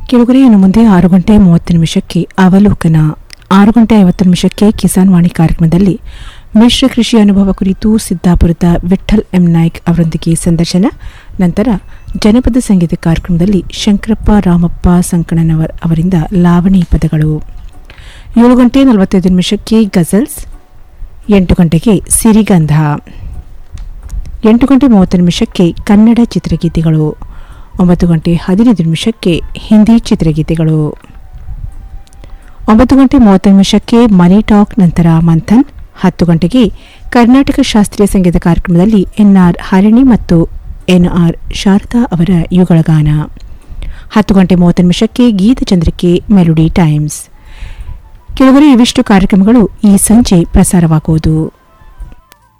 ಕೆಳಗರೆ ಇನ್ನು ಮುಂದೆ ಆರು ಗಂಟೆ ಮೂವತ್ತು ನಿಮಿಷಕ್ಕೆ ಅವಲೋಕನ ಆರು ಗಂಟೆ ಐವತ್ತು ನಿಮಿಷಕ್ಕೆ ಕಿಸಾನ್ ವಾಣಿ ಕಾರ್ಯಕ್ರಮದಲ್ಲಿ ಮಿಶ್ರ ಕೃಷಿ ಅನುಭವ ಕುರಿತು ಸಿದ್ದಾಪುರದ ವಿಠಲ್ ಎಂ ನಾಯ್ಕ್ ಅವರೊಂದಿಗೆ ಸಂದರ್ಶನ ನಂತರ ಜನಪದ ಸಂಗೀತ ಕಾರ್ಯಕ್ರಮದಲ್ಲಿ ಶಂಕರಪ್ಪ ರಾಮಪ್ಪ ಸಂಕಣನವರ್ ಅವರಿಂದ ಲಾವಣಿ ಪದಗಳು ಏಳು ಗಂಟೆ ನಲವತ್ತೈದು ನಿಮಿಷಕ್ಕೆ ಗಜಲ್ಸ್ ಎಂಟು ಗಂಟೆಗೆ ಸಿರಿಗಂಧ ಎಂಟು ಗಂಟೆ ಮೂವತ್ತು ನಿಮಿಷಕ್ಕೆ ಕನ್ನಡ ಚಿತ್ರಗೀತೆಗಳು ಒಂಬತ್ತು ಗಂಟೆ ಹದಿನೈದು ನಿಮಿಷಕ್ಕೆ ಹಿಂದಿ ಚಿತ್ರಗೀತೆಗಳು ಒಂಬತ್ತು ಗಂಟೆ ಮೂವತ್ತು ನಿಮಿಷಕ್ಕೆ ಮನಿ ಟಾಕ್ ನಂತರ ಮಂಥನ್ ಹತ್ತು ಗಂಟೆಗೆ ಕರ್ನಾಟಕ ಶಾಸ್ತ್ರೀಯ ಸಂಗೀತ ಕಾರ್ಯಕ್ರಮದಲ್ಲಿ ಎನ್ಆರ್ ಹರಿಣಿ ಮತ್ತು ಎನ್ಆರ್ ಶಾರದಾ ಅವರ ಯುಗಳಗಾನ ಹತ್ತು ಗಂಟೆ ಮೂವತ್ತು ನಿಮಿಷಕ್ಕೆ ಗೀತಚಂದ್ರಿಕೆ ಮೆಲೋಡಿ ಟೈಮ್ಸ್ ಕೆಲವರು ಇವಿಷ್ಟು ಕಾರ್ಯಕ್ರಮಗಳು ಈ ಸಂಜೆ ಪ್ರಸಾರವಾಗುವುದು